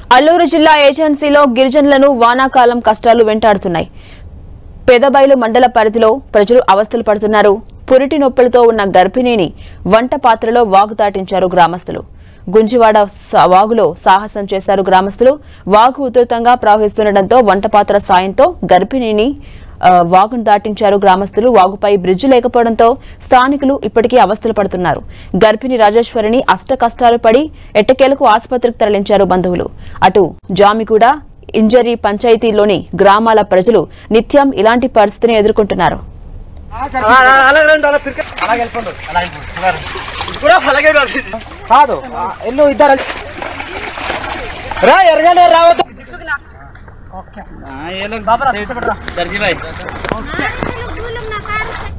అల్లూరు జిల్లా ఏజెన్సీలో గిరిజనులను వానాకాలం కష్టాలు వెంటాడుతున్నాయి పెదబైలు మండల పరిధిలో ప్రజలు అవస్థలు పడుతున్నారు పురిటి నొప్పులతో ఉన్న గర్భిణిని వంట పాత్రలో వాగు దాటించారు గ్రామస్తులు గుంజివాడ స- వాగులో సాహసం చేశారు గ్రామస్తులు వాగు ఉధృతంగా ప్రవహిస్తుండటంతో వంట పాత్ర సాయంతో గర్భిణిని ఆ, వాగును దాటించారు గ్రామస్తులు వాగుపై బ్రిడ్జి లేకపోవడంతో స్థానికులు ఇప్పటికీ అవస్థలు పడుతున్నారు గర్భిణి రాజేశ్వరిని అష్ట కష్టాలు పడి ఎట్టకేలకు ఆసుపత్రికి తరలించారు బంధువులు అటు జామిగూడ ఇంజరీ పంచాయతీలోని గ్రామాల ప్రజలు నిత్యం ఇలాంటి పరిస్థితిని ఎదుర్కొంటున్నారు అలాగే రండి అలా తిరిగి అలాగే వెళ్ళిపోండి అలా వెళ్ళిపోండి కూడా అలాగే కాదు ఆ, ఎల్లు ఇద్దరు రా ఎరగానే రావద్దు ये लोग दर्जी भाई